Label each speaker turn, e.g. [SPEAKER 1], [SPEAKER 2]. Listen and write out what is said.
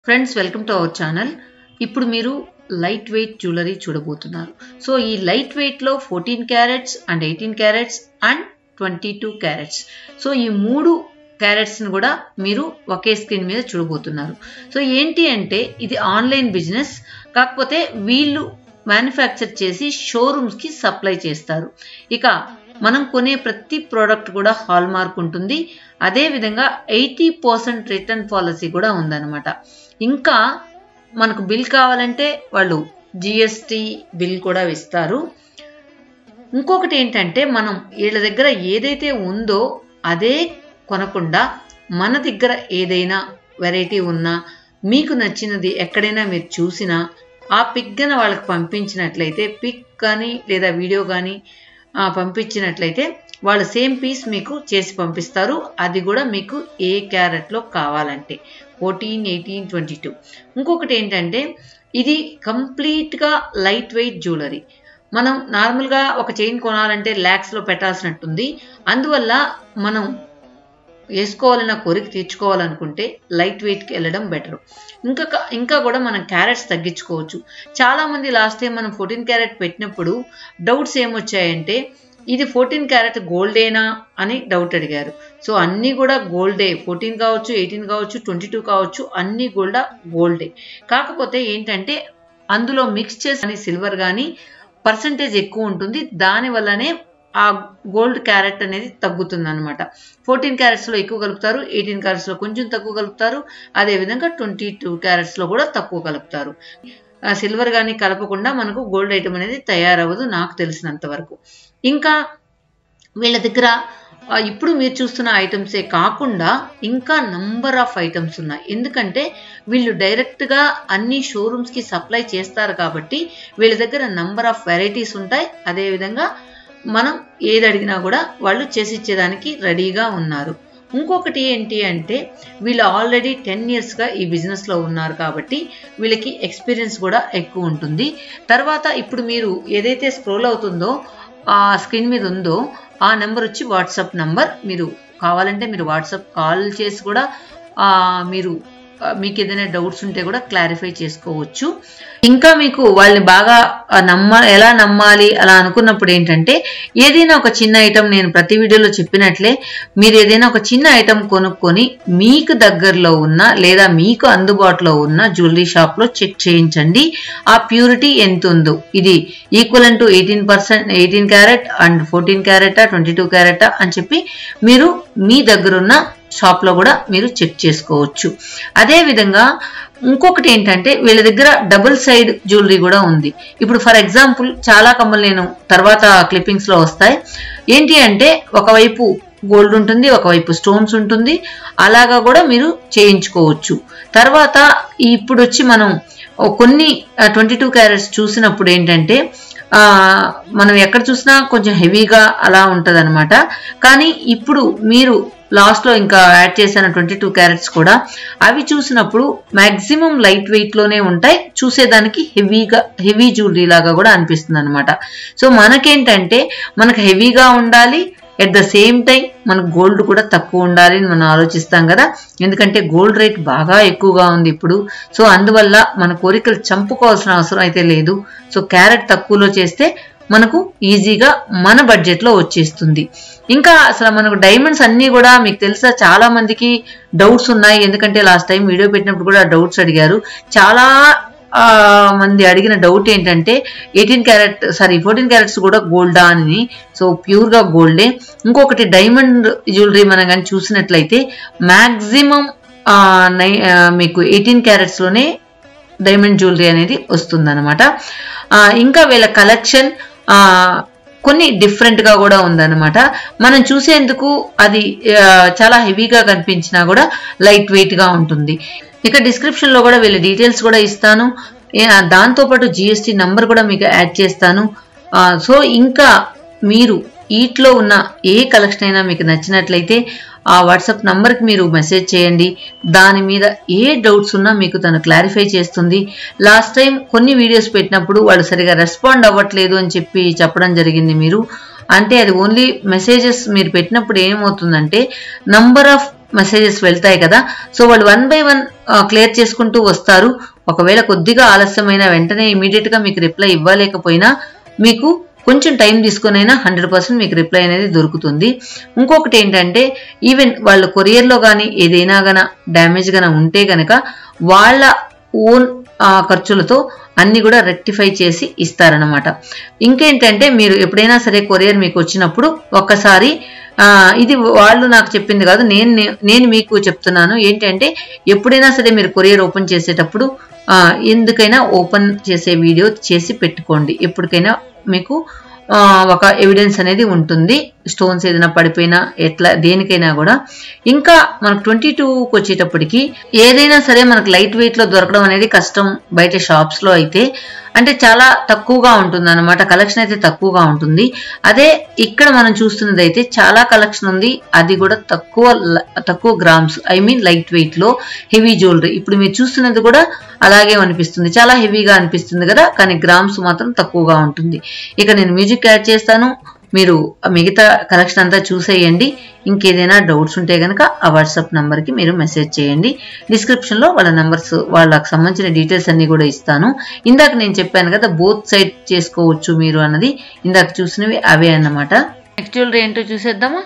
[SPEAKER 1] friends welcome to our channel ఇప్పుడు మీరు light weight jewellery చూడబోతున్నారు సో ఈ లైట్ వెయిట్లో fourteen carats and eighteen carats and twenty two carats so ఈ మూడు క్యారెట్స్ని కూడా మీరు ఒకే స్క్రీన్ మీద చూడబోతున్నారు సో ఏంటి అంటే ఇది ఆన్లైన్ బిజినెస్ కాకపోతే వీళ్ళు మ్యానుఫ్యాక్చర్ చేసి షోరూమ్స్కి సప్లై చేస్తారు ఇక మనం కొనే ప్రతి ప్రోడక్ట్ కూడా హాల్ మార్క్ ఉంటుంది అదేవిధంగా ఎయిటీ పర్సెంట్ రిటర్న్ పాలసీ కూడా ఉందన్నమాట ఇంకా మనకు బిల్ కావాలంటే వాళ్ళు జిఎస్టి బిల్ కూడా ఇస్తారు ఇంకొకటి ఏంటంటే మనం వీళ్ళ దగ్గర ఏదైతే ఉందో అదే కొనకుండా మన దగ్గర ఏదైనా వెరైటీ ఉన్నా మీకు నచ్చినది ఎక్కడైనా మీరు చూసినా ఆ పిక్ గన వాళ్ళకి పంపించినట్లయితే పిక్ కానీ లేదా వీడియో కానీ పంపించినట్లయితే వాళ్ళు సేమ్ పీస్ మీకు చేసి పంపిస్తారు అది కూడా మీకు ఏ క్యారెట్లో కావాలంటే ఫోర్టీన్ ఎయిటీన్ ట్వంటీ టూ ఇంకొకటి ఏంటంటే ఇది కంప్లీట్గా లైట్ వెయిట్ జ్యువెలరీ మనం నార్మల్గా ఒక చైన్ కొనాలంటే ల్యాక్స్లో పెట్టాల్సినట్టుంది అందువల్ల మనం వేసుకోవాలన్న కోరిక తీర్చుకోవాలనుకుంటే లైట్ వెయిట్కి వెళ్ళడం బెటర్ ఇంకా ఇంకా కూడా మనం క్యారెట్స్ తగ్గించుకోవచ్చు చాలామంది లాస్ట్ టైం మనం ఫోర్టీన్ క్యారెట్ పెట్టినప్పుడు డౌట్స్ ఏమొచ్చాయంటే ఇది ఫోర్టీన్ క్యారెట్ గోల్డేనా అని డౌట్ అడిగారు సో అన్నీ కూడా గోల్డే ఫోర్టీన్ కావచ్చు ఎయిటీన్ కావచ్చు ట్వంటీ టూ కావచ్చు అన్నీ కూడా గోల్డే కాకపోతే ఏంటంటే అందులో మిక్స్ చేసి సిల్వర్ కానీ పర్సంటేజ్ ఎక్కువ ఉంటుంది దానివల్లనే ఆ గోల్డ్ క్యారెట్ అనేది తగ్గుతుంది అనమాట ఫోర్టీన్ క్యారెట్స్లో ఎక్కువ కలుపుతారు ఎయిటీన్ క్యారెట్స్లో కొంచెం తక్కువ కలుపుతారు అదేవిధంగా ట్వంటీ టూ క్యారెట్స్లో కూడా తక్కువ కలుపుతారు సిల్వర్ కానీ కలపకుండా మనకు గోల్డ్ ఐటమ్ అనేది తయారవ్వదు నాకు తెలిసినంత వరకు ఇంకా వీళ్ళ దగ్గర ఇప్పుడు మీరు చూస్తున్న ఐటమ్సే కాకుండా ఇంకా నంబర్ ఆఫ్ ఐటమ్స్ ఉన్నాయి ఎందుకంటే వీళ్ళు డైరెక్ట్గా అన్ని షోరూమ్స్కి సప్లై చేస్తారు కాబట్టి వీళ్ళ దగ్గర నంబర్ ఆఫ్ వెరైటీస్ ఉంటాయి అదేవిధంగా మనం ఏది అడిగినా కూడా వాళ్ళు చేసి ఇచ్చేదానికి రెడీగా ఉన్నారు ఇంకొకటి ఏంటి అంటే వీళ్ళు ఆల్రెడీ టెన్ ఇయర్స్గా ఈ బిజినెస్లో ఉన్నారు కాబట్టి వీళ్ళకి ఎక్స్పీరియన్స్ కూడా ఎక్కువ ఉంటుంది తర్వాత ఇప్పుడు మీరు ఏదైతే స్క్రోల్ అవుతుందో ఆ స్క్రీన్ మీద ఉందో ఆ నెంబర్ వచ్చి వాట్సాప్ నెంబర్ మీరు కావాలంటే మీరు వాట్సాప్ కాల్ చేసి కూడా మీరు మీకు ఏదైనా డౌట్స్ ఉంటే కూడా క్లారిఫై చేసుకోవచ్చు ఇంకా మీకు వాళ్ళని బాగా నమ్మ ఎలా నమ్మాలి అలా అనుకున్నప్పుడు ఏంటంటే ఏదైనా ఒక చిన్న ఐటెం నేను ప్రతి వీడియోలో చెప్పినట్లే మీరు ఏదైనా ఒక చిన్న ఐటెం కొనుక్కొని మీకు దగ్గరలో ఉన్న లేదా మీకు అందుబాటులో ఉన్న జ్యువెలరీ షాప్లో చెక్ చేయించండి ఆ ప్యూరిటీ ఎంత ఉందో ఇది equal to eighteen percent eighteen carat and fourteen క్యారెటా ట్వంటీ టూ క్యారెటా అని చెప్పి మీరు మీ దగ్గరున్న షాప్లో కూడా మీరు చెక్ చేసుకోవచ్చు అదేవిధంగా ఇంకొకటి ఏంటంటే వీళ్ళ దగ్గర డబుల్ సైడ్ జ్యువెలరీ కూడా ఉంది ఇప్పుడు ఫర్ ఎగ్జాంపుల్ చాలా కమ్మలు నేను తర్వాత క్లిప్పింగ్స్లో వస్తాయి ఏంటి అంటే ఒకవైపు గోల్డ్ ఉంటుంది ఒకవైపు స్టోన్స్ ఉంటుంది అలాగా కూడా మీరు చేయించుకోవచ్చు తర్వాత ఇప్పుడు వచ్చి మనం కొన్ని ట్వంటీ టూ క్యారెట్స్ చూసినప్పుడు ఏంటంటే మనం ఎక్కడ చూసినా కొంచెం హెవీగా అలా ఉంటుంది కానీ ఇప్పుడు మీరు లాస్ట్లో ఇంకా యాడ్ చేసిన ట్వంటీ టూ క్యారెట్స్ కూడా అవి చూసినప్పుడు మ్యాక్సిమం లైట్ వెయిట్లోనే ఉంటాయి చూసేదానికి హెవీగా హెవీ జ్యువెలరీ లాగా కూడా అనిపిస్తుంది అనమాట సో మనకేంటంటే మనకు హెవీగా ఉండాలి ఎట్ ద సేమ్ టైం మనకు గోల్డ్ కూడా తక్కువ ఉండాలి అని మనం ఆలోచిస్తాం కదా ఎందుకంటే గోల్డ్ రేట్ బాగా ఎక్కువగా ఉంది ఇప్పుడు సో అందువల్ల మన కోరికలు చంపుకోవాల్సిన అవసరం అయితే లేదు సో క్యారెట్ తక్కువలో చేస్తే మనకు ఈజీగా మన బడ్జెట్లో వచ్చేస్తుంది ఇంకా అసలు మనకు డైమండ్స్ అన్నీ కూడా మీకు తెలుసా చాలా మందికి డౌట్స్ ఉన్నాయి ఎందుకంటే లాస్ట్ టైం వీడియో పెట్టినప్పుడు కూడా డౌట్స్ అడిగారు చాలా మంది అడిగిన డౌట్ ఏంటంటే eighteen carat sorry fourteen carats కూడా గోల్డా అని సో ప్యూర్గా గోల్డే ఇంకొకటి డైమండ్ జ్యువెలరీ మనం కానీ చూసినట్లయితే మ్యాక్సిమం మీకు ఎయిటీన్ క్యారెట్స్లోనే డైమండ్ జ్యువెలరీ అనేది వస్తుందన్నమాట ఇంకా వీళ్ళ కలెక్షన్ కొన్ని డిఫరెంట్గా కూడా ఉందన్నమాట మనం చూసేందుకు అది చాలా హెవీగా కనిపించినా కూడా లైట్ వెయిట్గా ఉంటుంది ఇక డిస్క్రిప్షన్లో కూడా వీళ్ళ డీటెయిల్స్ కూడా ఇస్తాను దాంతోపాటు జిఎస్టీ నంబర్ కూడా మీకు యాడ్ చేస్తాను సో ఇంకా మీరు ఈట్లో ఉన్న ఏ కలెక్షన్ అయినా మీకు నచ్చినట్లయితే ఆ వాట్సాప్ నంబర్కి మీరు మెసేజ్ చేయండి దాని మీద ఏ డౌట్స్ ఉన్నా మీకు తను క్లారిఫై చేస్తుంది లాస్ట్ టైం కొన్ని వీడియోస్ పెట్టినప్పుడు వాళ్ళు సరిగా రెస్పాండ్ అవ్వట్లేదు అని చెప్పి చెప్పడం జరిగింది మీరు అంటే అది ఓన్లీ మెసేజెస్ మీరు పెట్టినప్పుడు ఏమవుతుందంటే నంబర్ ఆఫ్ మెసేజెస్ వెళ్తాయి కదా సో వాళ్ళు వన్ బై వన్ క్లియర్ చేసుకుంటూ వస్తారు ఒకవేళ కొద్దిగా ఆలస్యమైన వెంటనే ఇమీడియట్ గా మీకు రిప్లై ఇవ్వలేకపోయినా మీకు కొంచెం టైం తీసుకునైనా హండ్రెడ్ పర్సెంట్ మీకు రిప్లై అనేది దొరుకుతుంది ఇంకొకటి ఏంటంటే ఈవెన్ వాళ్ళ కొరియర్లో కానీ ఏదైనా గన డ్యామేజ్ గన ఉంటే గనక వాళ్ళ ఓన్ ఖర్చులతో అన్ని కూడా రెక్టిఫై చేసి ఇస్తారనమాట ఇంకేంటంటే మీరు ఎప్పుడైనా సరే కొరియర్ మీకు వచ్చినప్పుడు ఒక్కసారి ఆ, ఇది వాళ్ళు నాకు చెప్పింది కాదు నేను నేను మీకు చెప్తున్నాను ఏంటంటే ఎప్పుడైనా సరే మీరు కొరియర్ ఓపెన్ చేసేటప్పుడు ఆ, ఎందుకైనా ఓపెన్ చేసే వీడియో చేసి పెట్టుకోండి ఎప్పటికైనా మీకు ఆ, ఒక ఎవిడెన్స్ అనేది ఉంటుంది స్టోన్స్ ఏదైనా పడిపోయినా ఎట్లా దేనికైనా కూడా ఇంకా మనకు ట్వంటీ టూకి వచ్చేటప్పటికి ఏదైనా సరే మనకు లైట్ వెయిట్ లో దొరకడం అనేది కష్టం బయట షాప్స్ లో అయితే అంటే చాలా తక్కువగా ఉంటుంది అనమాట కలెక్షన్ అయితే తక్కువగా ఉంటుంది అదే ఇక్కడ మనం చూస్తున్నది అయితే చాలా కలెక్షన్ ఉంది అది కూడా తక్కువ ల- తక్కువ grams I mean light weight లో హెవీ జ్యువెలరీ ఇప్పుడు మీరు చూస్తున్నది కూడా అలాగే అనిపిస్తుంది చాలా హెవీగా అనిపిస్తుంది కదా కానీ గ్రామ్స్ మాత్రం తక్కువగా ఉంటుంది ఇక నేను మ్యూజిక్ యాడ్ చేస్తాను మీరు ఆ మిగతా కలెక్షన్ అంతా చూసేయండి ఇంకేదైనా డౌట్స్ ఉంటే కనుక ఆ వాట్సాప్ నంబర్కి మీరు మెసేజ్ చేయండి డిస్క్రిప్షన్లో వాళ్ళ నంబర్స్ వాళ్ళకి సంబంధించిన డీటెయిల్స్ అన్ని కూడా ఇస్తాను ఇందాక నేను చెప్పాను కదా బోత్ సైడ్ చేసుకోవచ్చు మీరు అన్నది ఇందాక చూసినవి అవే అన్నమాట నెక్స్ట్ జ్యువెలరీ ఏంటో చూసేద్దామా